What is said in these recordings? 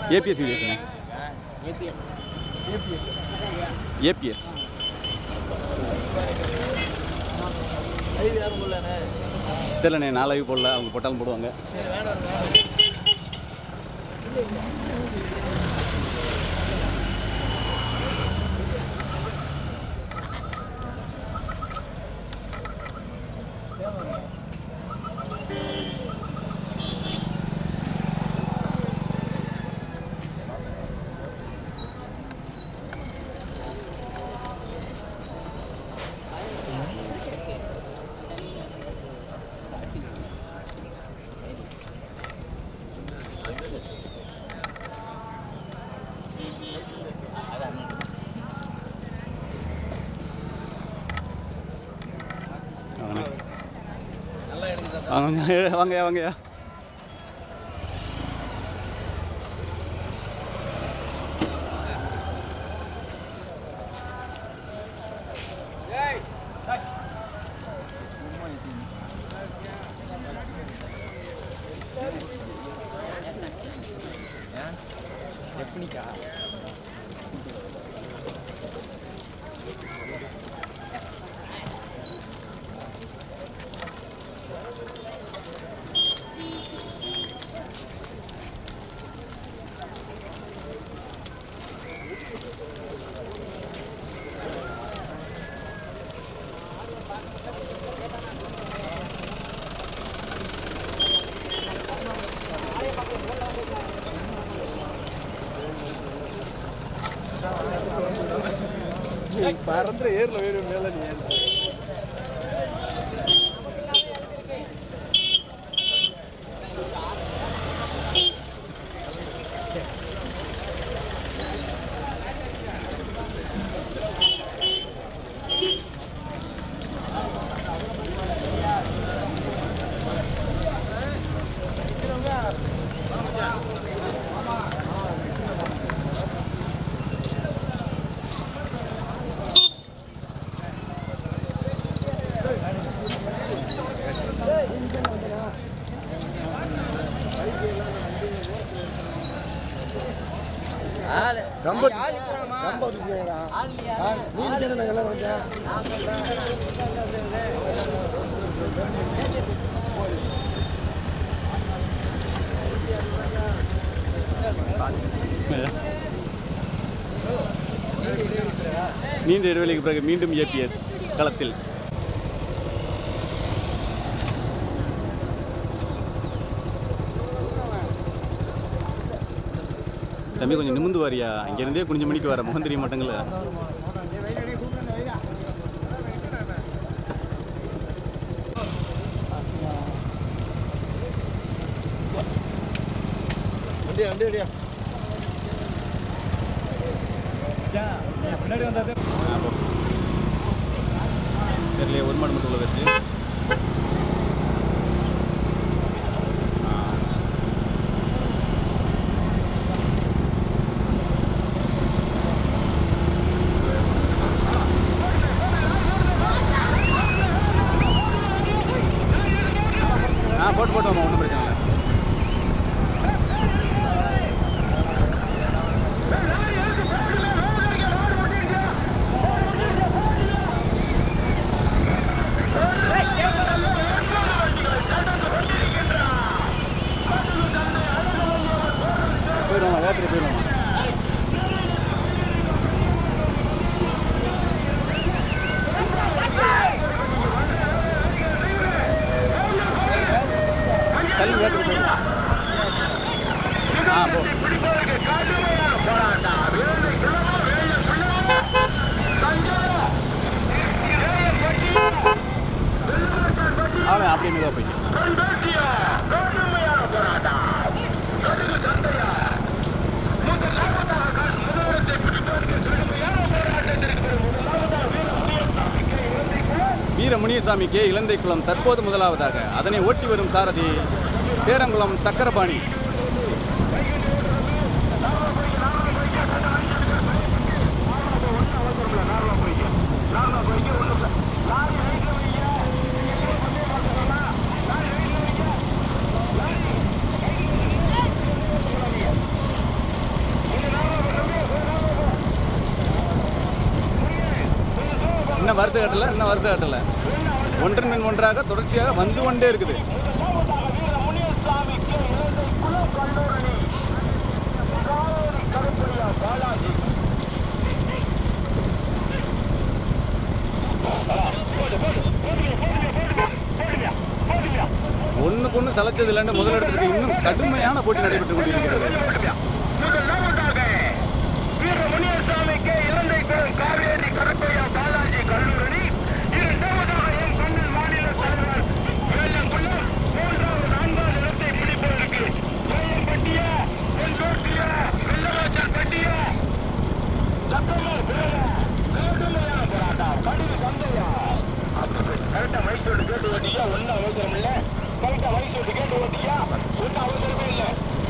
ABS வீடியோஸ்ண்ணே ABS ABS ABS live யாரும் இல்லைண்ணே தெரியலண்ணே நான் லைவ் போடல அவங்க போட்டாலும் போடுவாங்க சரி வேணாம் வேணாம் வாங்கண்ணே நல்லா எடுத்து வாங்க வாங்கய்யா வாங்கய்யா பறந்துற ஏர்ல வேறு மேல நீ ரொம்ப ரொம்ப நீ என்ன எல்லாம் வந்தா நீண்ட இடைவெளிக்கு பிறகு மீண்டும் ஏபிஎஸ் களத்தில் தம்பி கொஞ்சம் நிமிந்து வாரியா இங்கேருந்தே குனிஞ்ச மணிக்கு வர முகம் தெரிய மாட்டேங்கல்ல வண்டியா வண்டி வண்டியா தெரியல ஒரு மாடு மட்டும் உள்ள வச்சு ஆ போட்டு போட்டு வாமா ஒன்றும் பிரச்சனை இல்லை போயிடுவாமா வேப்பரி போயிடுவாமா தள்ளி வேப்பரி போயிடுவான் ஆ போ அவன் அப்படியே மெதுவாக போயிட்டு வீர முனியசாமி கே இலந்தைக்குளம் தற்போது முதலாவதாக அதனை ஓட்டி வரும் சாரதி சேரங்குளம் சக்கரபாணி வருத்த கட்டல இன்னும் வருத்த கட்டல ஒன்றன் பின் ஒன்றாக தொடர்ச்சியாக வந்து கொண்டே இருக்குது ஒண்ணுக்கு ஒன்று சலைச்சது இல்லைன்னு முதலிடத்துக்கு இன்னும் கடுமையான போட்டி நடைபெற்றுக் கொண்டிருக்கிறது வீரமுனியசாமிக்கு இலந்தை பெறும் காவேரி கருப்பையா பாலாஜி கல்லூரணி இரண்டாவதாக எம் கண்ணன் மாநில தலைவர் வேலங்குளம் மூன்றாவது நான்காவது இடத்தை பிடிப்பதற்கு கோயம்பட்டியா தென்கோட்டியா வெள்ளவாசல் பட்டியா சத்தமா வேலை வேகமையான போராட்டம் கடுகு சந்தையா கரெக்டா மைசூர் கேட்டு ஓட்டியா ஒன்னும் அவசரம் இல்ல கரெக்டா மைசூர் கேட்டு ஓட்டியா ஒன்னும் அவசரமே இல்லை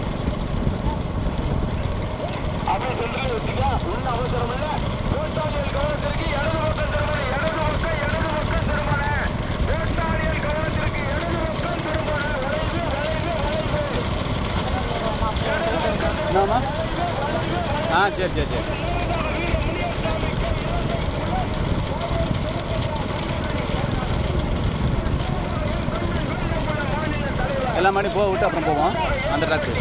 அப்படி சொல்றது வச்சுக்கா ஒன்னும் அவசரம் இல்ல விவசாயிகள் கவனத்திற்கு இடது பக்கம் திருமணம் இடது பக்கம் இடது பக்கம் திருமணம் விவசாயிகள் கவனத்திற்கு இடது பக்கம் திருமணம் வளைவு வளைவு வளைவு என்னம்மா ஆ சரி சரி சரி எல்லா மாடி போக விட்டு அப்புறம் போவோம் அந்த ட்ராக்கு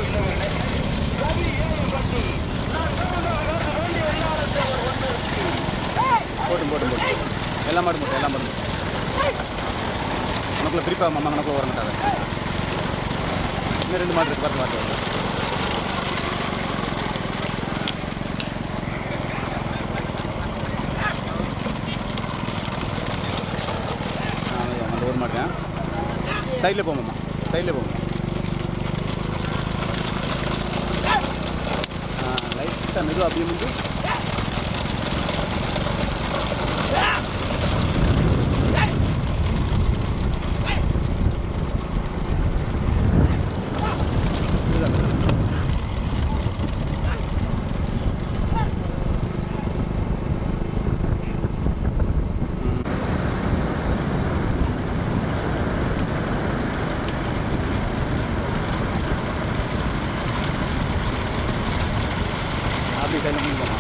போட்டும் போட்டும் போட்டும் எல்லா மாடும் போட்டு எல்லா மாடும் உனக்குள்ள பிரிப்பா மாமா கணக்கு வர மாட்டாங்க இன்னும் ரெண்டு மாடு இருக்கு பார்த்து பார்த்து வரலாம். ஆ, அதான், அந்த ஒரு மாட்டேன் சைடில் போமாம்மா சைடில் போமா லைட்டாக மெதுவாக அப்படியே வந்து அப்படி சைடில் முடிஞ்சோமா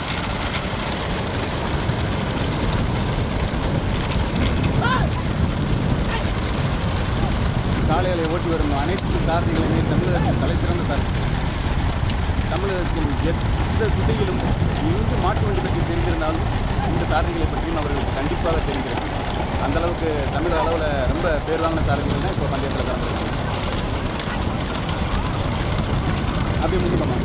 சாலைகளை ஓட்டி வரும் அனைத்து சாரதிகளுமே தமிழகத்தின் தலைசிறந்த சாரதி தமிழகத்தின் எந்த திசையிலும் எங்கு மாட்டு வண்டி பற்றி தெரிந்திருந்தாலும் இந்த சாரதிகளை பற்றியும் அவர்களுக்கு கண்டிப்பாக தெரிந்திருக்கும் அந்த அளவுக்கு தமிழக அளவில் ரொம்ப பேர் வாங்கின சாரதிகள் தான் இப்போ பந்தயத்தில் கலந்துருக்காங்க அப்படியே முடியுமா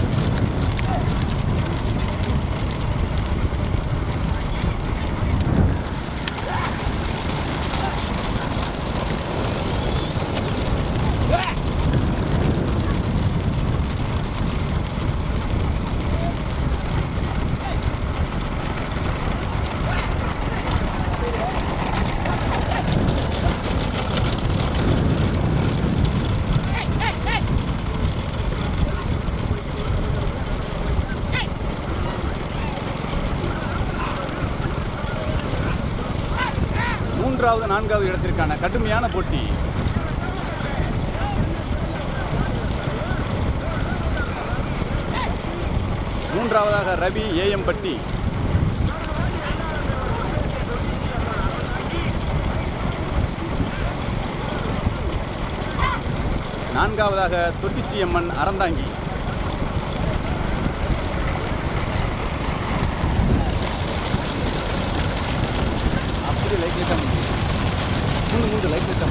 மூன்றாவது நான்காவது இடத்திற்கான கடுமையான போட்டி மூன்றாவதாக ரவி ஏஎம் பட்டி நான்காவதாக தொட்டிச்சியம்மன் அறந்தாங்கி அப்படி லைட் லைட்டாக மூணு மூணு லைட் லைட்டாக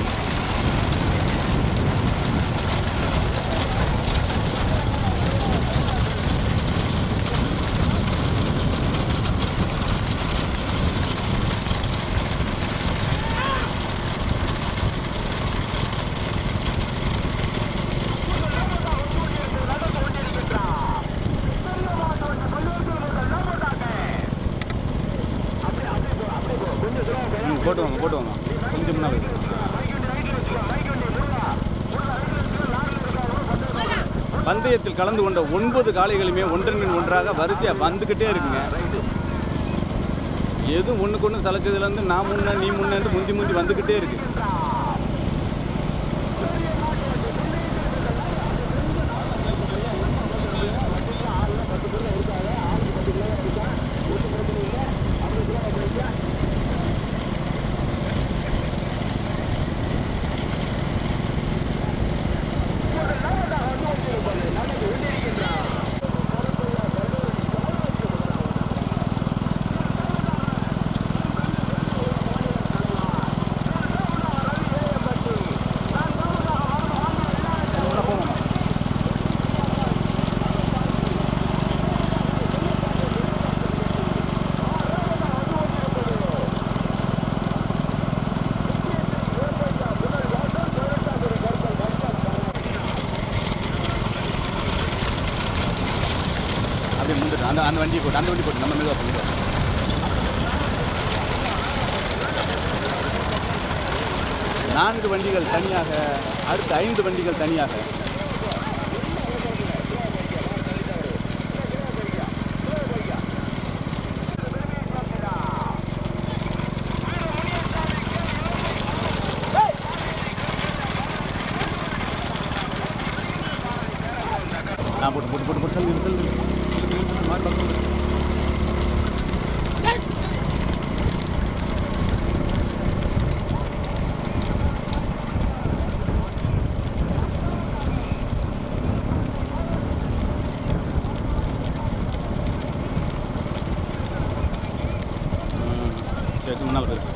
ம் போட்டு வாங்க போட்டு வாங்க கொஞ்சம் முன்னால் பந்தயத்தில் கலந்து கொண்ட ஒன்பது காளைகளுமே ஒன்றன் பின் ஒன்றாக வரிசையாக வந்துக்கிட்டே இருக்குங்க எதுவும் ஒன்றுக்கு ஒன்று சலைச்சதுலேருந்து நான் முன்ன நீ முன்னேந்து முந்தி முந்தி வந்துக்கிட்டே இருக்கு அந்த வண்டியை போட்டு அந்த வண்டி போட்டு நம்ம மெதுவாக பண்ணிடுவோம் நான்கு வண்டிகள் தனியாக அடுத்த ஐந்து வண்டிகள் தனியாக நான் போட்டு போட்டு போட்டு போட்டு தள்ளி தள்ளி மாட்டு பக்கம் ம், சரி முன்னால் போயிரு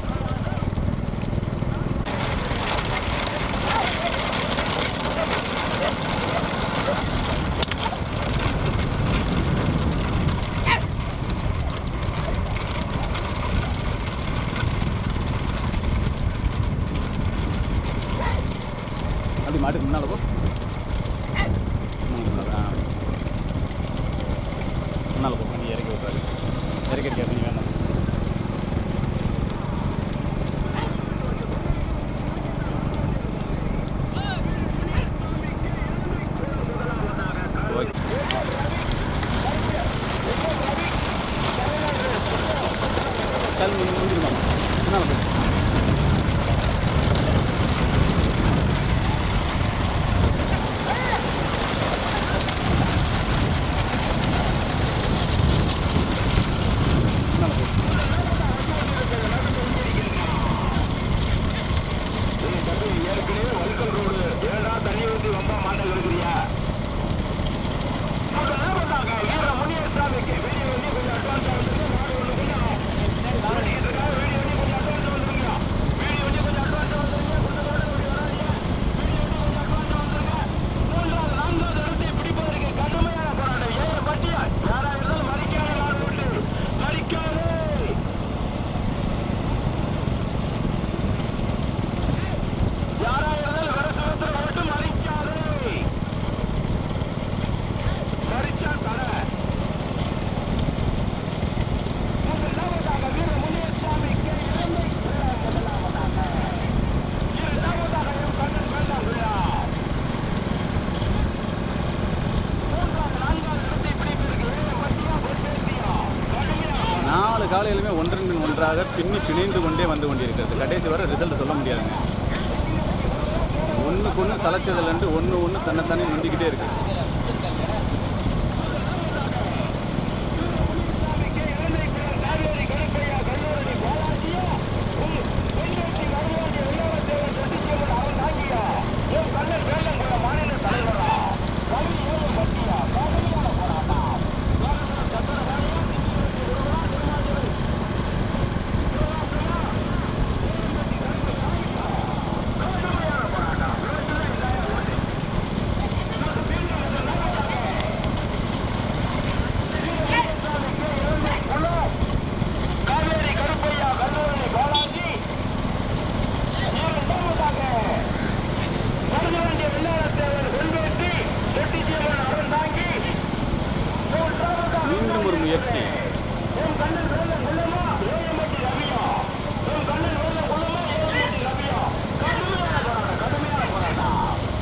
அப்படி மாட்டுக்கு முன்னால் போ முன்னால் ஆ முன்னால் போ நீ இறக்கி விட்றாரு இறக்கி இருக்காரு நீ வேணாம் ஓகே தள்ளி முடிஞ்சிருமா முன்னால் போ முன்னால் போ ஏற்கனவே வல்கல் ரோடு ஏடா தண்ணி ஊற்றி வம்பா மாட்டல் இருக்கிறியா முனியசாமிக்கு வீடியோ வந்து கொஞ்சம் அட்வான்ஸ் ஆகுது மாடு ஒன்று கொஞ்சம் நாளைக்கு வீடியோ வந்து கொஞ்சம் அட்வான்ஸ் வந்துருங்க வீடியோ வந்து கொஞ்சம் அட்வான்ஸ் வந்துருங்க கொஞ்சம் மாடு ஓடி வராதீங்க வீடியோ வந்து கொஞ்சம் அட்வான்ஸ் வந்துருங்க மூன்றாவது நான்காவது இடத்தை பிடிப்பதற்கு கடுமையான போராட்டம் ஏழை பட்டியா யாரா இருந்தாலும் மறிக்காத நாடு உண்டு மறிக்காதே யாரா இருந்தாலும் வரசவத்தில் மட்டும் மறிக்காதே மறிச்சா தர முதலாவதாக வீர முனியசாமிக்கு இலங்கை விழா முதலாவதாக இரண்டாவதாக எம் கண்ணன் வேண்டாம் விழா மூன்றாவது நான்காவது இடத்தை பிடிப்பதற்கு ஏழை பட்டியா பொறுப்பேற்றியா கடுமையா நாலு காலையிலுமே ஒன்றன் பின் ஒன்றாக பின்னி பிணைந்து கொண்டே வந்து கொண்டிருக்கிறது கடைசி வரை ரிசல்ட் சொல்ல முடியாதுங்க ஒன்றுக்கு ஒன்று தலைச்சதுலேருந்து ஒன்று ஒன்று தன்னைத்தானே நொண்டிக்கிட்டே இருக்கு காவேரி கருப்பையா கல்லூரணி பாலாஜியா பொன்னேற்றி மருவாண்டி வெள்ளாளத்தேவன் சட்டிச்சேவன் அவன் தாங்கியா என் கண்ணன் வேலங்குள மாநில தலைவரா கவி ஏழு பட்டியா கடுமையான போராட்டம் சத்திரவாணியா காவேரி கருப்பையா கல்லூரணி பாலாஜி இரண்டாவதாக மருதுவண்டி வெள்ளாளத்தேவன் வெல்வேற்றி செட்டிச்சேவன் அருண் தாங்கி மூன்றாவதாக மீண்டும் ஒரு முயற்சி உன் கண்ணன் வேலை உள்ளமா ஏஎம்டி ரவியா உன் கண்ணன் வேலை உள்ளமா ஏஎம்டி ரவியா கடுமையான போராட்டம் கடுமையான போராட்டம்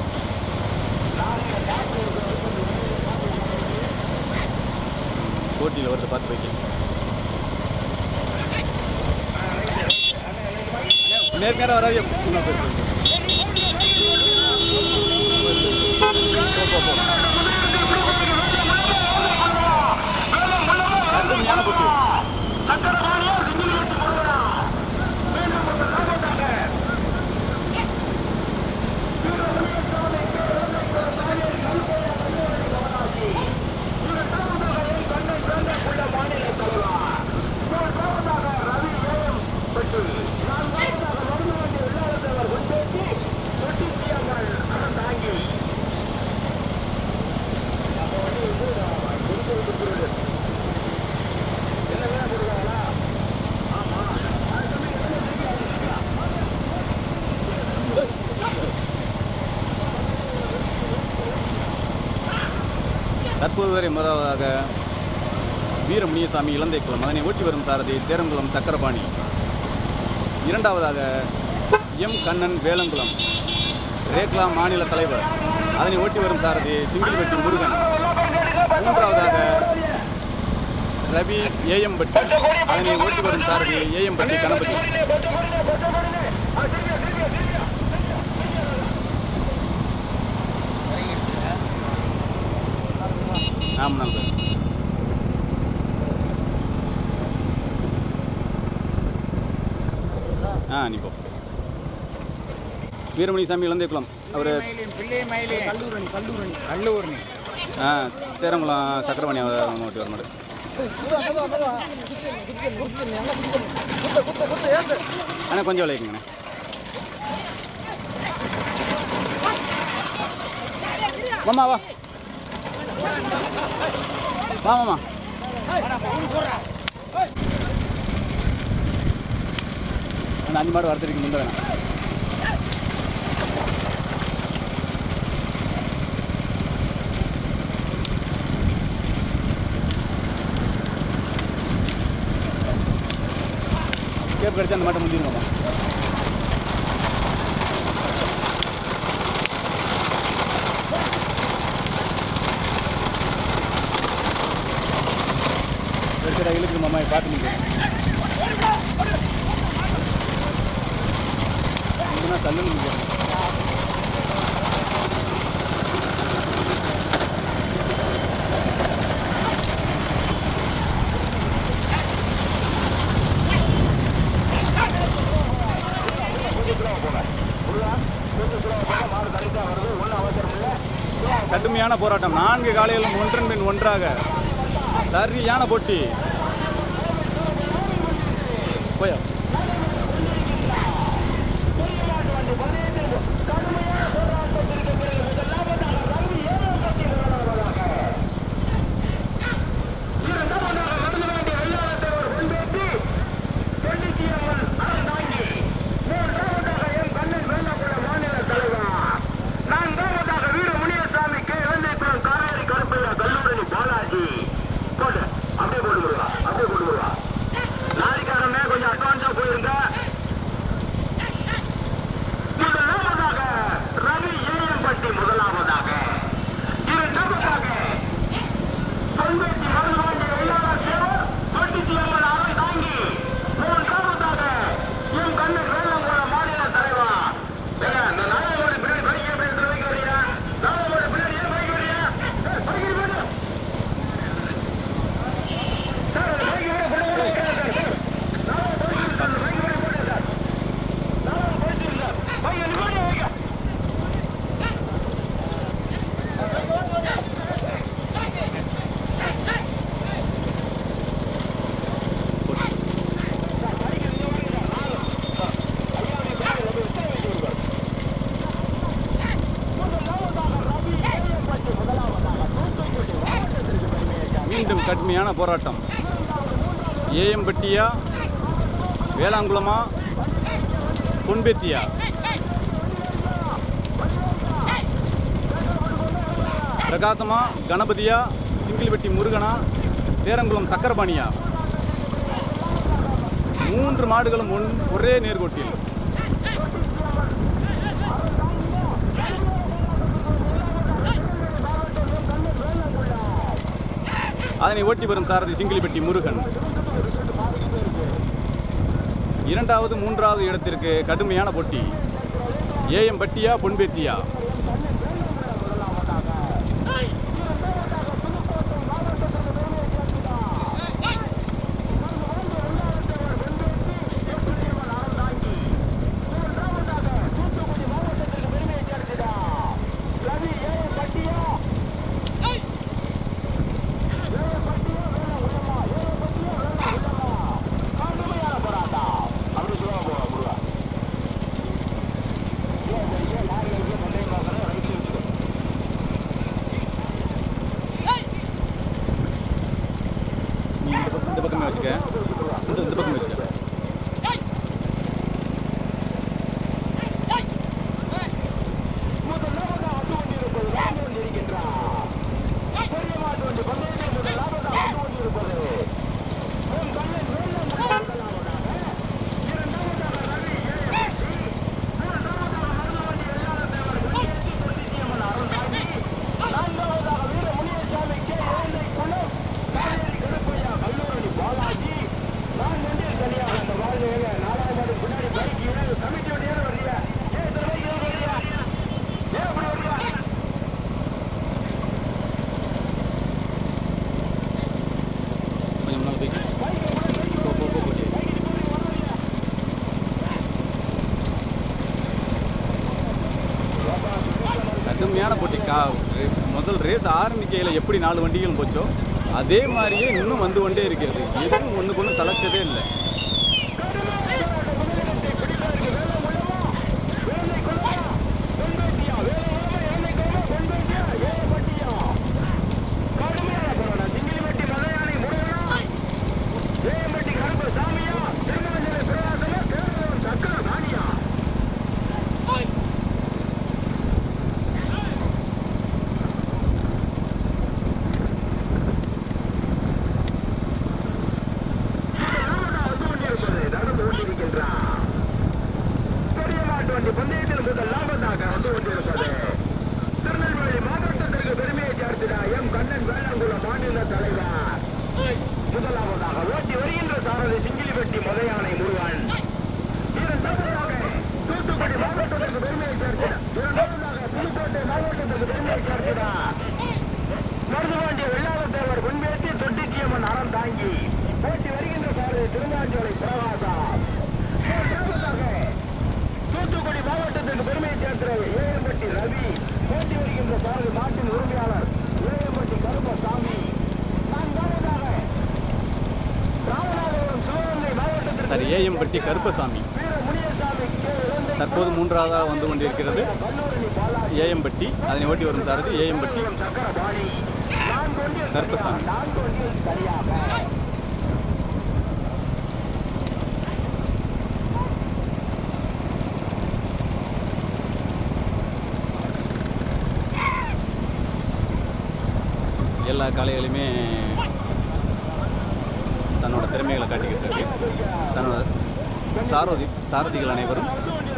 போட்டியில் வருது பார்த்து போய்க்க நேர்கார வராது இன்னும் பேர் கடுமையான போட்டி சக்கரபாணியா சிங்கிள் வெட்டு போடுவா மீண்டும் முதலாவதாக தற்போது வரை முதலாவதாக வீரமுனியசாமி இளந்தைக்குளம் அதனை ஓட்டி வரும் சாரதி தேரங்குளம் சக்கரபாணி இரண்டாவதாக எம் கண்ணன் வேலங்குளம் ரேக்லா மாநில தலைவர் அதனை ஓட்டி வரும் சாரதி சிங்கிள்வெட்டி முருகன் மூன்றாவதாக ரவி ஏஎம்பட்டி அதனை ஓட்டி வரும் சாரதி ஏஎம்பட்டி கணபதி ஆமாம் நண்பர் ஆ நீ போ வீரமணிசாமி இளந்தைக்குளம் அவர் கல்லூரணி கல்லூரணி கல்லூரணி ஆ தேரங்குளம் சக்கரபாணி அவர் ஓட்டி வர மாட்டேன் அண்ணா கொஞ்சம் விளையாக்குங்கண்ணே மாமா வா வா மாமா அந்த அஞ்சு மாடு வரத்துக்கு முந்த வேணாம் கேப் கிடைச்சா அந்த மாட்டை முடிஞ்சிருமாமா சரி இழுக்கு மாமா பார்த்து நீங்கள் இதுனா தள்ளுன்னு நிற்கிறேன் கடுமையான போராட்டம் நான்கு காலையிலும் ஒன்றன் பின் ஒன்றாக சரியான போட்டி போயா நான்காவதாக வீர முனியசாமி கே இளந்தைக்குளம் காவேரி கருப்பையா கல்லூரணி பாலாஜி போட்டு அப்படியே போட்டு விடுவா அப்படியே போட்டு விடுவா லாரிக்காரமே கொஞ்சம் அட்வான்ஸா போயிருங்க முதலாவதாக ரவி ஏஎம்பட்டி முதலாவதாக இரண்டாவதாக பொன்வேட்டி மருதுவாண்டி வெள்ளாளர் சேவர் தொட்டிச்சி அம்மன் அறை தாங்கி மூன்றாவதாக என் கண்ணன் வேலங்குளம் மாநில தலைவா ஏங்க, இந்த நாயகோட பின்னாடி பைக் எப்படி எடுத்து வைக்க வரீங்க நாயகோட பின்னாடி ஏன் பைக் வரீங்க ஏய், பைக் இரு வேணும். சார், அந்த பைக் இரு, கொண்டு போய் வைக்கிறேன் சார். சார், நாயகன் பைக் இருக்கு, அந்த பைக் இரு, போடுங்க சார். நாயகன் பைக் இருக்கு சார். பைக் இரு, போடுங்க, வைங்க. மீண்டும் கடுமையான போராட்டம் ஏஎம்பட்டியா வேளாங்குளமா பொன்பெத்தியா பிரகாசமா கணபதியா சிங்கிள்வெட்டி முருகனா தேரங்குளம் சக்கரபாணியா மூன்று மாடுகளும் ஒன் ஒரே நேர்கோட்டில் அதனை ஓட்டி வரும் சாரதி சிங்கிலிப்பட்டி முருகன் இரண்டாவது மூன்றாவது இடத்திற்கு கடுமையான போட்டி ஏஎம் பட்டியா பொன்பேத்தியா கடுமையான போட்டி கா முதல் ரேஸ் ஆரம்பிக்கையில் எப்படி நாலு வண்டிகள் போச்சோ அதே மாதிரியே இன்னும் வந்து கொண்டே இருக்கிறது எதுவும் ஒன்றுக்கு ஒன்று தலைச்சதே இல்லை வண்டி பந்தயத்தில் முதல் லாபத்தாக வந்து கொண்டிருப்பது திருநெல்வேலி மாவட்டத்திற்கு பெருமையை சேர்த்திட எம் கண்ணன் வேளாங்குளம் மாநில தலைவர் முதலாவதாக ஓட்டி வருகின்ற சாரதி சிங்கிலிவெட்டி மலையானை முருகன் இரண்டாவதாக தூத்துக்குடி மாவட்டத்திற்கு பெருமையை சேர்த்திட இரண்டாவதாக புதுக்கோட்டை மாவட்டத்திற்கு பெருமையை சேர்த்திட மருதுவாண்டிய வெள்ளாளத்தேவர் பொன்பேத்தி தொட்டிச்சியம்மன் அறம் தாங்கி ஓட்டி வருகின்ற சாரதி திருநாஞ்சோலை பிரகாசா மூன்றாவதாக தூத்துக்குடி மாவட்டத்திற்கு பெருமையை சேர்க்கிற ஏஎம்பட்டி ரவி போட்டி வருகின்ற சாரதி மாட்டின் உரிமையாளர் ஏஎம்பட்டி கருப்பசாமி நான்காவதாக ராமநாதபுரம் சிவகங்கை மாவட்டத்திற்கு சார் ஏஎம்பட்டி கருப்பசாமி வீர முனியசாமி கே இலந்தை தற்போது மூன்றாவதாக வந்து கொண்டிருக்கிறது கல்லூரணி பாலாஜி ஏஎம்பட்டி அதனை ஓட்டி வரும் சாரதி ஏஎம்பட்டி சக்கரபாணி நான்கு ஒன்றில் கருப்பசாமி. நான்கு ஒன்றில் சரியாக எல்லா காளைகளுமே தன்னோட திறமைகளை காட்டிக்கிட்டு இருக்கு தன்னோட சாரதி சாரதிகள் அனைவரும்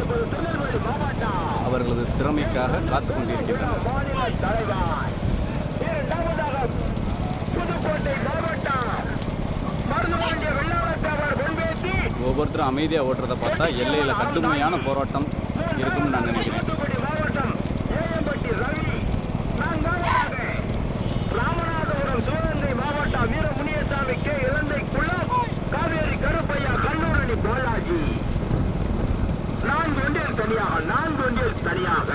அவர்களது திறமைக்காக காத்து கொண்டிருக்கின்றனர் மாநில தலைவர் இரண்டாவதாக புதுக்கோட்டை மாவட்டம் மருதுவாண்டிய வெள்ளாளத்தவர் பொன்பேத்தி ஒவ்வொருத்தரும் அமைதியாக ஓட்டுறதை பார்த்தா எல்லையில் கடுமையான போராட்டம் இருக்கும்னு நான் நினைக்கிறேன் தூத்துக்குடி மாவட்டம் ஏஎம்பட்டி ரவி நான்காவதாக ராமநாதபுரம் சிவகங்கை மாவட்டம் வீர முனியசாமி கே இலந்தை குளம் காவேரி கருப்பையா கல்லூரணி பாலாஜி நான்கு ஒன்றில் தனியாக நான்கு ஒன்றில் தனியாக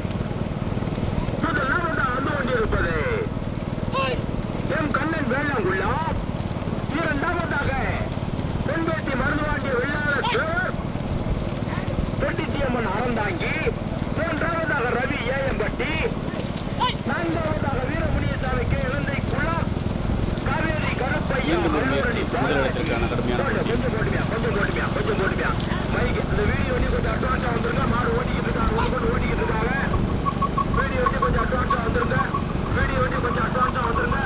முதலாவதாக வந்து கொண்டிருப்பது எம் கண்ணன் வேளாங்குள்ளம் இரண்டாவதாக பெண்பேட்டி மருதுவாண்டிய வெள்ளாளர் தேவர் தொட்டிச்சியம்மன் அறந்தாங்கி மூன்றாவதாக ரவி ஏஎம்பட்டி நான்காவதாக வீரமுனியசாமி கே இலந்தை குளம் காவேரி கருப்பையா மீண்டும் ஒரு முயற்சி கல்லூரணி பாலாஜி. முதலிடத்திற்கான கடுமையான போட்டி கொஞ்சம் போட்டுமியா கொஞ்சம் போட்டுமியா கொஞ்சம் போட்டுமியா மைக் இந்த வீடியோ வந்து கொஞ்சம் அட்வான்ஸா வந்துருங்க மாடு ஓட்டிக்கிட்டு இருக்காங்க ஒன்று கொண்டு ஓட்டிக்கிட்டு இருக்காங்க வீடியோ வந்து கொஞ்சம் அட்வான்ஸா வந்துருங்க வீடியோ வந்து கொஞ்சம் அட்வான்ஸா வந்துருங்க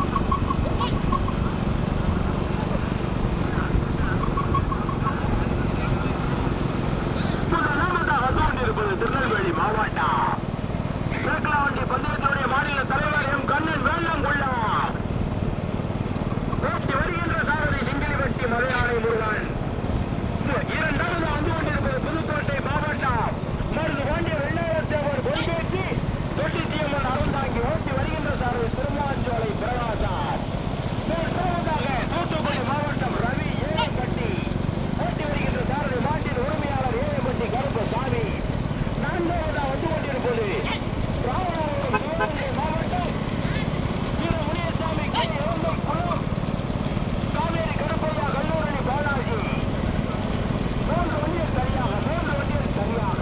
முதலாவதாக வந்து கொண்டிருப்பது திருநெல்வேலி மாவட்டம் மேற்கலாவண்டி பந்தயத்துடைய மாநில தலைவர் எம் கண்ணன் வேளாங்குள்ளம் ஓட்டி வருகின்ற சாரதி சிங்கிலிவெட்டி மலையாளை முருகன் இரண்டாவது வந்து கொண்டிருப்பது புதுக்கோட்டை மாவட்டம் மருந்து பாண்டிய வெள்ளாளத்தேவர் பொன்பேற்றி தொட்டிச்சியம்மன் அருந்தாங்கி ஓட்டி வருகின்ற சாரதி திருமாஞ்சோலை பிரகாசம் மூன்றாவதாக தூத்துக்குடி மாவட்டம் ரவி ஏஎம்பட்டி ஓட்டி வருகின்ற சாரதி மாட்டின் உரிமையாளர் ஏஎம்பட்டி கருப்பசாமி நான்காவதாக வந்து கொண்டிருப்பது ராமநாதபுரம் சிவகங்கை மாவட்டம் வீர முனியசாமி கே இறந்தை குளம் காவேரி கருப்பையா கல்லூரணி பாலாஜி மூன்று வண்டியில் சரியாக மூன்று வண்டியில் சரியாக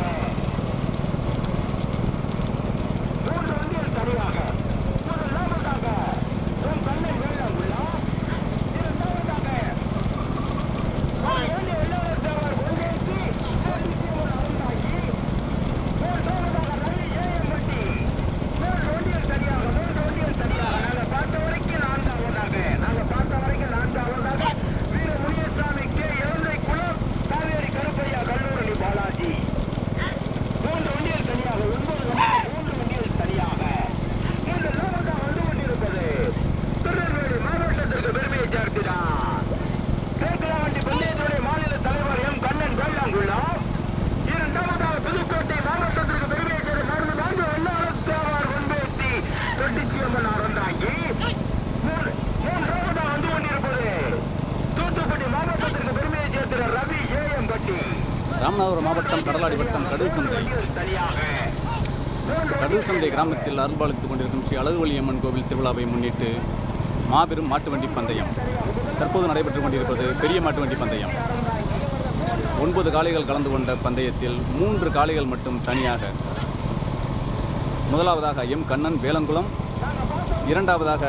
மூன்று வண்டியில் சரியாக முதலாவதாக உன் கண்ணை வெள்ளம் உள்ளா இரண்டாவதாக வேண்டிய வெள்ளாளத்தேவர் பொங்கேசி கோடிச்சியம்மன் அருந்தாகி மூன்றாவதாக ரவி ஏஎம்பட்டி மூன்று வண்டியில் சரியாக மூன்று வண்டியில் சரியாக நாங்கள் பார்த்த வரைக்கும் நான்காவதாக நாங்கள் பார்த்த வரைக்கும் நான்காவதாக வீர முனியசாமி கே இலந்தை குளம் காவேரி கருப்பையா கல்லூரணி பாலாஜி மூன்று வண்டியில் தனியாக ஒன்பது வண்டியில் மூன்று வண்டியில் தனியாக மூன்று லாபத்தாக வந்து கொண்டிருப்பது திருநெல்வேலி மாவட்டத்திற்கு பெருமையை சேர்க்கிறார் தேக்கலாவண்டி பந்தயத்துடைய மாநில தலைவர் எம் கண்ணன் வேளாங்குள்ளம் இரண்டாவதாக புதுக்கோட்டை மாவட்டத்திற்கு பெருமையை சேர்ந்த மருந்து நான்கு வெள்ளாளத்தேவர் முன்பேற்றி தொட்டிச்சியம்மன் அறந்தாங்கி மூன்று- மூன்றாவதாக வந்து கொண்டிருப்பது தூத்துக்குடி மாவட்டத்திற்கு பெருமையை சேர்க்கிற ரவி ஏஎம் பட்டி ராமநாதபுரம் மாவட்டம் கடலாடி வட்டம் கடுகு சந்தை தனியாக கடூர் சந்தை கிராமத்தில் அருள்பாலித்துக் கொண்டிருக்கும் ஸ்ரீ அழகுவலி அம்மன் கோவில் திருவிழாவை முன்னிட்டு மாபெரும் மாட்டு வண்டி பந்தயம் தற்போது நடைபெற்றுக் கொண்டிருப்பது பெரிய மாட்டு வண்டி பந்தயம் ஒன்பது காளைகள் கலந்து கொண்ட பந்தயத்தில் மூன்று காளைகள் மட்டும் தனியாக முதலாவதாக எம் கண்ணன் வேலங்குளம் இரண்டாவதாக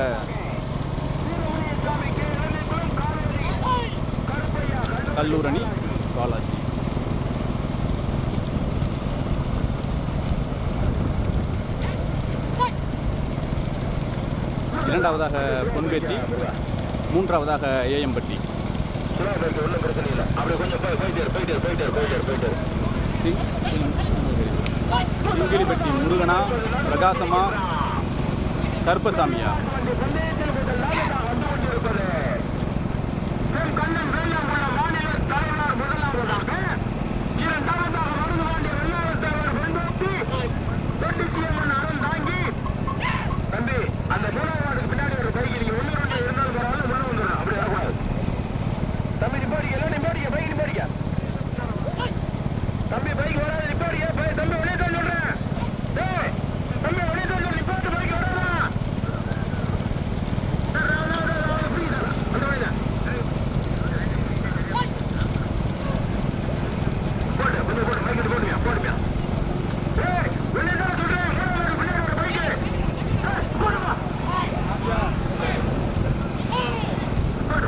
கல்லூரணி பாலாஜி இரண்டாவதாக பொன்பேட்டி மூன்றாவதாக ஏஎம்பட்டி ஒன்றும் பிரச்சனை இல்லை அப்படி கொஞ்சம் போய் போயிட்டு இரு, போயிட்டு இரு, போயிட்டு இரு, போயிட்டு இரு, போயிட்டு இரு. சிங்கிலிப்பட்டி முருகனா பிரகாசமா கருப்பசாமியா எம் கண்ணன் வேலங்குளம் மாநில தலைவர் முதலாவதாக இரண்டாவதாக மருந்து வாண்டிய வெள்ளாளத்தேவர் வெண்போத்தி தொட்டிச்சியம்மன் அருள் தாங்கி தம்பி அந்த மூணாவது பின்னாடி ஒரு பைக் நீங்க ஒண்ணு ரெண்டு இருந்தாலும் பரவாயில்ல மனம் வந்துடும் அப்படி வரக்கூடாது தம்பி நிப்பாடிக்க எல்லாம் நிப்பாடிக்க பைக் நிப்பாடிக்க தம்பி பைக் வராது நிப்பாடிக்க பை- தம்பி வெளியே தான் சொல்றேன் டேய், தம்பி வெளியே தான் சொல்றேன் நிப்பாட்டு பைக் வராதா சார், ராவ், ராவ், ராவ், ராவ், புரியுது சார். அந்த வழிதான். போடு, கொஞ்சம் போடு, பைக் எடுத்து போடுங்க, போடுங்க. ஏய், வெளியே தான் சொல்றேன், மூணாவது பின்னாடி ஒரு பைக்கு. ஏய், போடுப்பா. போடு.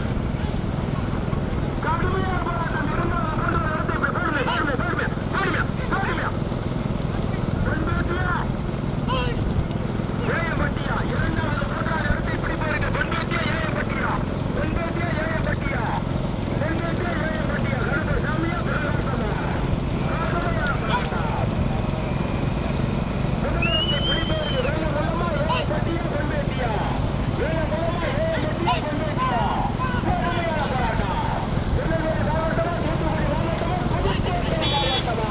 கடுமையா போராட்டம் இருந்தால் கொண்டு வர இடத்தை இப்படி போடுங்க, போடுங்க, போடுங்க, போடுங்க, போடுங்க. பெண்பேட்டியா? ஏயம்பட்டியா? இரண்டாவது மூன்றாவது இடத்தை பிடிப்பதற்கு பெண்பேட்டியா, ஏயம்பட்டியா? பெண்பேட்டியா, ஏயம்பட்டியா? பெண்பேட்டியா, ஏயம்பட்டியா? கருப்பசாமியா, பிரகாசமா? கடுமையான போராட்டம். முதலிடத்தை பிடிப்பதற்கு வேலங்குளமா, ஏயம்பட்டியா, பெண்பேட்டியா? வேலங்குளமா, ஏயம்பட்டியா, பெண்பேட்டியா? கடுமையான போராட்டம். திருநெல்வேலி மாவட்டமா, தூத்துக்குடி மாவட்டமா, புதுச்சேரி மாவட்டமா?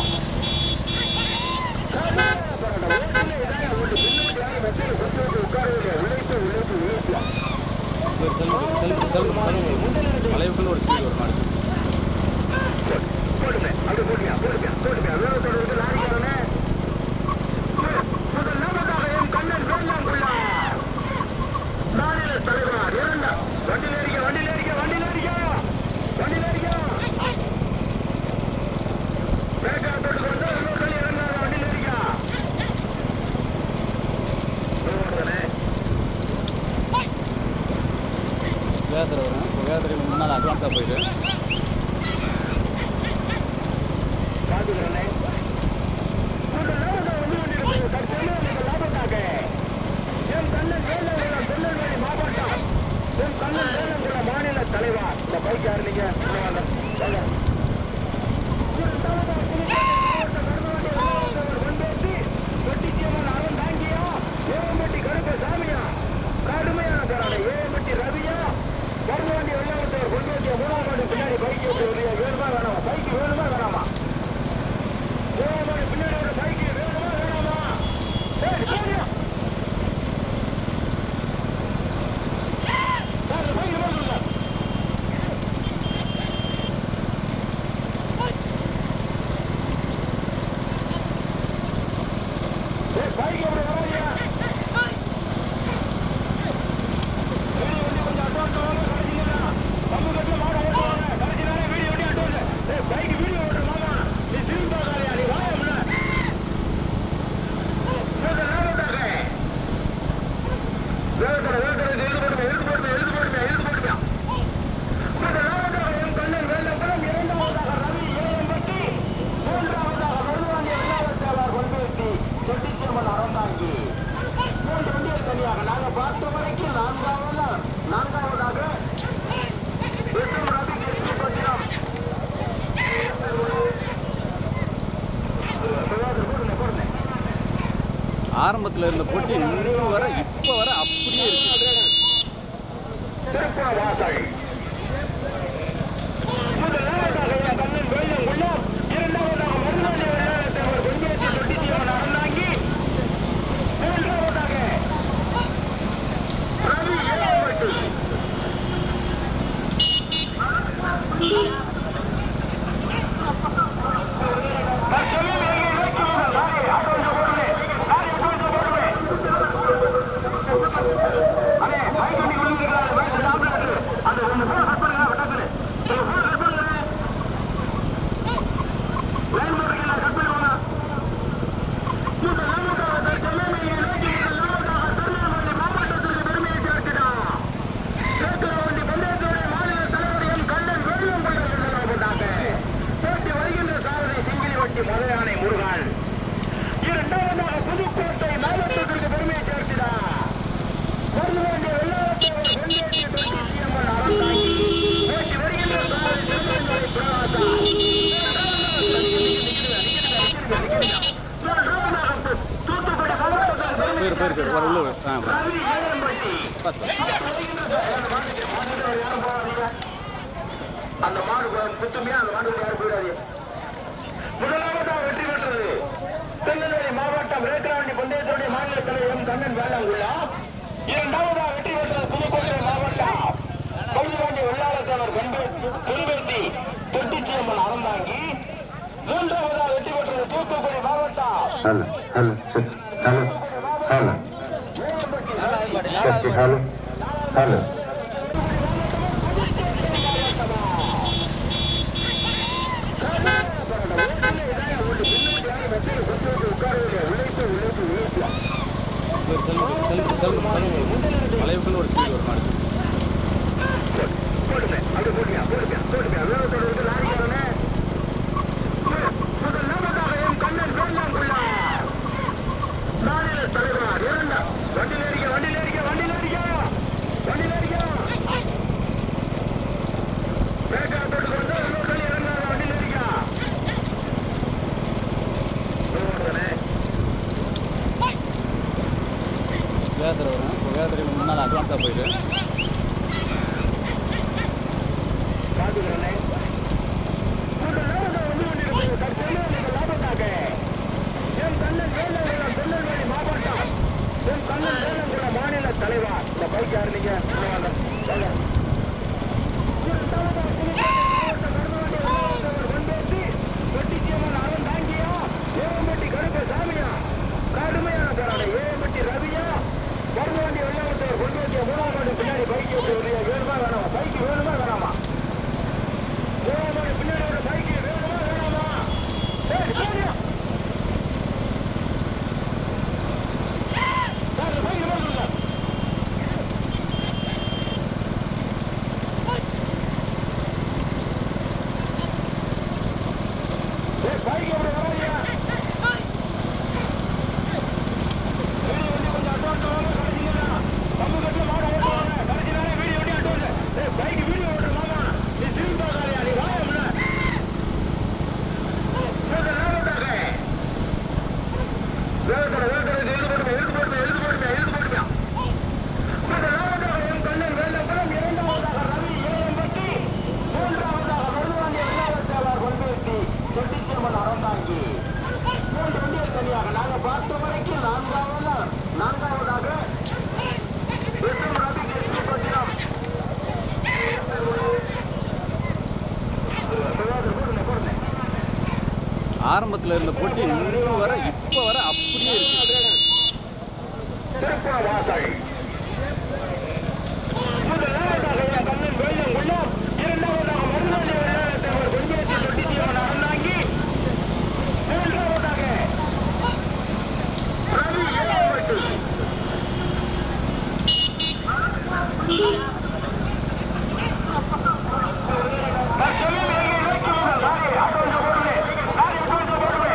கடுமையான போராட்டம். ஓட்டுல இதாங்க, ஓட்டு பின்னாடி யாரும் மெத்தையில கொண்டு வந்து உட்காரவில்லை. உழைப்பு, உழைப்பு, உழைப்பு. வளைவுகள் ஒரு சிறிய ஒரு மாடு போடுங்க, அப்படி போடுங்க, போடுங்க, போடுங்க. வேகத்தோட வந்து லாரிக்காரனே. முதலாவதாக எம் கண்ணன் வேளாங்குள்ளா. மாநில தலைவர் இரண்டா. வண்டியில ஏறிக்க, வண்டியில ஏறிக்க, வண்டியில ஏறிக்க. வண்டியில ஏறிக்க. பேக்கா போட்டு கொண்டு இன்னொரு தள்ளி இறங்காத, வண்டியில ஏறிக்க. ஓடுதானே? வேகத்தில் வரும் இப்போ வேகத்தில் முன்னால் அட்வான்ஸாக போயிடு பாத்துக்கிறேனே. முதலாவதாக வந்து கொண்டிருப்பது தற்சமயம் நீங்கள் லாபத்தாக. எம் கண்ணன் வேலங்குளம் திருநெல்வேலி மாவட்டம் எம் கண்ணன் வேலங்குளம் மாநில தலைவர் இந்த பைக் யாரு நீங்க இங்க வாங்க. வாங்க. இரண்டாவதாக புதுக்கோட்டை மாவட்ட கருணாநிதி வெள்ளவத்தேவர் கொண்டேத்தி, தொட்டிச்சியம்மன் அருண் தாங்கியா, ஏவம்பட்டி கருப்பசாமியா, கடுமையான போராட்டம். ஏவம்பட்டி ரவியா, கருணாநிதி வெள்ளவத்தேவர் கொண்டேத்திய மூணாம் ஆண்டு பின்னாடி பைக் எப்படி வருது? வேணுமா வேணாமா பைக் வேணுமா வேணாமா ஏவம்பட்டி பின்னாடி ஒரு பைக் வேணுமா வேணாமா ஏய், போடியா. சார், இந்த பைக் நம்பர் சொல்லுங்க. ஏய், பைக் எப்படி வராதீங்க? வீடியோ வண்டி கொஞ்சம் advance வாங்க, கடைசியில பம்பு கட்டுல மாடு ஓட்டுவாங்க. கடைசி நேரம் வீடியோ வண்டி advance. ஏய், பைக் வீடியோ ஓட்டுற மாமா. நீ திரும்பி பார்க்காதயா, நீ வாயா உள்ள. வேகத்தை, வேகத்தாக. வேகத்தோட, வேகத்தோட, இது எழுது போடுங்க, எழுது போடுங்க, எழுது போடுங்க, எழுது போடுங்க. முதலாவதாக எம் கண்ணன் வேலங்குளம், இரண்டாவதாக ரவி ஏஎம்பட்டி, மூன்றாவதாக மருதுவாண்டிய வெள்ளாளத்தேவர் கொண்டேத்தி, தொட்டிச்சியம்மன் அறந்தாங்கி. மூன்று வண்டிகள் தனியாக நாங்க பார்த்த வரைக்கும் நான்காவதா நான்காவதாக விஷ்ணு ரவி எஸ்பி பட்டினம் போடுங்க போடுங்க ஆரம்பத்தில் இருந்த போட்டி இன்னும் வர இப்போ வர அப்படியே இருக்கு திருப்புறவாசல் முதலாவதாக என் கண்ணன் வெள்ளம் உள்ளம் இரண்டாவதாக மருதாணி வெள்ளாளத்தேவர் கொண்டேத்தி தொட்டிச்சியம்மன் அறந்தாங்கி மூன்றாவதாக ரவி ஏழம்பட்டி தற்சமயம் எங்கே நோக்கி வரும் லாரி ஆட்டோ சிங்கிலிவட்டி மலையானை முருகன் இரண்டாவதாக புதுக்கோட்டை மாவட்டத்திற்கு பெருமையை சேர்க்கிறார் பொருளுவாண்டிய வெள்ளாளத்தேவர் வெள்ளேற்றி தொட்டிச்சியம்மன் அறந்தாங்கி ஓட்டி வருகின்ற சாலை திருமணங்களை பிரகாசா தூத்துக்குடி மாவட்டத்தில் போயிரு போயிரு போயிரு வர உள்ள வர. ஆ வர. ரவி ஏழம்பட்டி பாஸ் பாஸ் அந்த மாடு குத்துமையா அந்த மாடு யாரும் போயிடாது முதலாவதாக வெற்றி பெற்றது திருநெல்வேலி மாவட்டம் ரேக்கராவண்டி பந்தயத்துடைய மாநில தலைவர் எம் கண்ணன் வேளாங்குள்ளா இரண்டாவதாக வெற்றி பெற்றது புதுக்கோட்டை மாவட்டம் கொள்ளுவாண்டி வெள்ளாளத்தவர் புல்வெட்டி தொட்டிச்சியம்மன் அறந்தாங்கி மூன்றாவதாக வெற்றி பெற்றது தூத்துக்குடி மாவட்டம் Hello, hello, hello, hello. Check it, hello, hello. போயிரு, செல்லுங்க, செல்லுங்க, செல்லுங்க, செல்லுங்க. வளைவுக்குள்ள ஒரு ஸ்பீடு ஒரு மாடு போடுங்க அப்படி போட்டியா போடுங்க போடுங்க வேகத்தோட வந்து லாரிக்காரனே முதல் நாமதாக எம் கண்ணன் வேண்டாங்குள்ளா மாநில தலைவர் இரண்டா வண்டியில் ஏறிக்க வண்டியில் ஏறிக்க வண்டியில் ஏறிக்க வண்டியில் ஏறிக்க பேக்கர் போட்டு வந்து இன்னொரு களி இறங்காத வண்டியில் ஏறிக்க ஓடுறே வேகத்தில் வரும் இப்போ வேகத்தில் முன்னால் அட்வான்ஸாக போயிடு பாத்துக்கிறேனே உங்கள் லாபத்தை வந்து கொண்டிருக்கிறது தற்போது உங்கள் லாபத்தாக என் கண்ணன் வேலங்குளம் திருநெல்வேலி மாவட்டம் என் கண்ணன் வேலங்குளம் மாநில தலைவர் இந்த பைக் யாரு நீங்க வாங்க, வாங்க. இரண்டாவதாக புதுக்கோட்டை மாவட்ட கருணாநிதி வந்தேசி, வெட்டிச்சியம்மன் அரண் தாங்கியா, ஏவம்பட்டி கருப்பு சாமியா, கடுமையான போராட ஏவம்பட்டி ரவியா, மருதுவண்டி வெள்ளாவட்டவர் கொண்டு வந்திய மூணாம் ஆண்டு பின்னாடி பைக் எப்படி வருது? வேணுமா வேணாமா பைக் வேணுமா வேணாமா மூணாம் ஆண்டு பின்னாடி ஒரு பைக் வேணுமா வேணாமா ஏய், போடியா. சார், இந்த பைக் வேணும்ல? ஏய், பைக் எப்படி வராதியா? வீடியோ வண்டி கொஞ்சம் advance வாங்க, கடைசியில. பம்பு கட்டுல மாடு ஓட்டுவாங்க. கடைசியில வீடியோ வண்டி advance. ஏய், பைக் வீடியோ ஓட்டுற மாமா. நீ திரும்பி பார்க்காதயா, நீ வாயா முன்ன. வேகத்துல, வேகத்துல. வேகத்துல, வேகத்துல, இது இழுத்து போடுங்க, இழுத்து போடுங்க, இழுத்து போடுங்க, இழுத்து போடுங்க. முதலாவதாக எம் கண்ணன் வேலம்பலம், இரண்டாவதாக ரவி ஏஎம்பட்டி, மூன்றாவதாக மருதுவாண்டிய வெள்ளாளத்தேவர் கொல்பேட்டி, செட்டிச்சியம்மன் அறந்தாங்கி. மூன்று வண்டிகள் தனியாக நாங்க பார்த்த வரைக்கும் நான்காவது நான்காவதாக எஸ்எம் ரவி எஸ்பி பட்டினம் போடுங்க ஆரம்பத்தில் இருந்த போட்டி இன்னும் வர இப்போ வர அப்படியே இருக்கு திருப்புறவாசல் முதலாவதாக என் கண்ணன் வேலம் உள்ளம் இரண்டாவதாக மருதாண்டி வெள்ளாளத்தேவர் கொண்டேசி தொட்டிச்சியம்மன் அறந்தாங்கி மூன்றாவதாக ரவி ஏழம்பட்டி தற்சமயம் எங்கே நோக்கி வந்த லாரி அட்வான்ஸ் போடுவே லாரி அட்வான்ஸ் போடுவே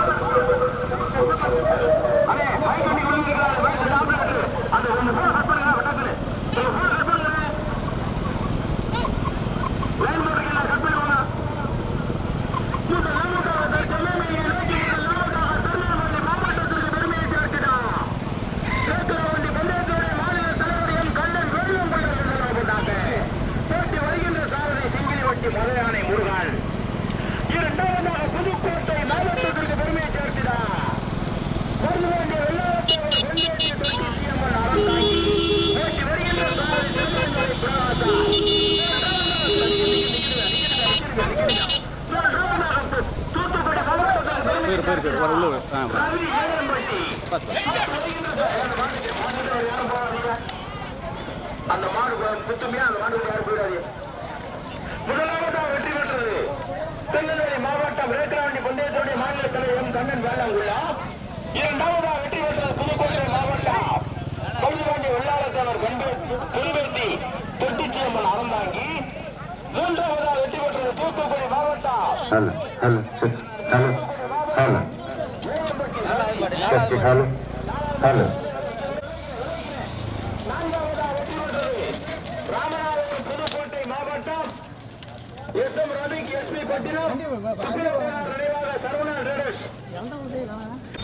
அண்ணே பைக் வண்டி கொண்டு வந்துருக்காரு பைக் ஸ்டாப்ல இருக்கு அந்த ஒன்று போன கட் பண்ணுங்க டக்குனு ஒரு போன கட் பண்ணுங்க லைன் போட்டுருக்கீங்களா கட் பண்ணுவாங்க இந்த நாமக்காக தற்சமயம் எங்கே நோக்கி வந்த நாமக்காக திருநெல்வேலி மாவட்டத்திற்கு பெருமையை சேர்க்கிறார் சேத்துராவண்டி பந்தயத்துடைய மாநில தலைவர் எம் கண்ணன் வெள்ளம் கொண்டிருக்கிறாங்க போட்டி வருகின்ற சாதனை சிங்கிலிவட்டி மலையானை முருகன் இரண்டாவதாக புதுக்கோட்டை மாவட்டத்திற்கு பெருமையை சேர்க்கிறார் பொருளுவாண்டிய வெள்ளாளத்தேவர் வெள்ளேற்றி தொட்டிச்சியம்மன் அறந்தாங்கி போட்டி வருகின்ற சாதனை திருமணங்களை பிரகாசா தூத்துக்குடி மாவட்டத்தில் போயிரு போயிரு போயிரு வர உள்ள வர. ஆ வர. ரவி ஏழம்பட்டி பாஸ் பாஸ் அந்த மாடு குத்துமையா அந்த மாடு யாரும் போயிடாது முதலாவதாக வெற்றி பெற்றது திருநெல்வேலி மாவட்டம் ரேக்கராவண்டி பந்தயத்துடைய மாநில தலைவர் எம் கண்ணன் வேளாங்குள்ளா இரண்டாவதாக வெற்றி பெற்றது புதுக்கோட்டை மாவட்டம் கொள்ளுவாண்டி வெள்ளாளத்தவர் புல்வெட்டி தொட்டிச்சியம்மன் அறந்தாங்கி மூன்றாவதாக வெற்றி பெற்றது தூத்துக்குடி மாவட்டம் Hello, hello, hello. Sakthi hello hello Ramanathapuram Pudukkottai மாவட்டம் எஸ் எம் ரவிக்கு எஸ்பி பட்டினம் நினைவாக சரவணா ட்ரேடர்ஸ்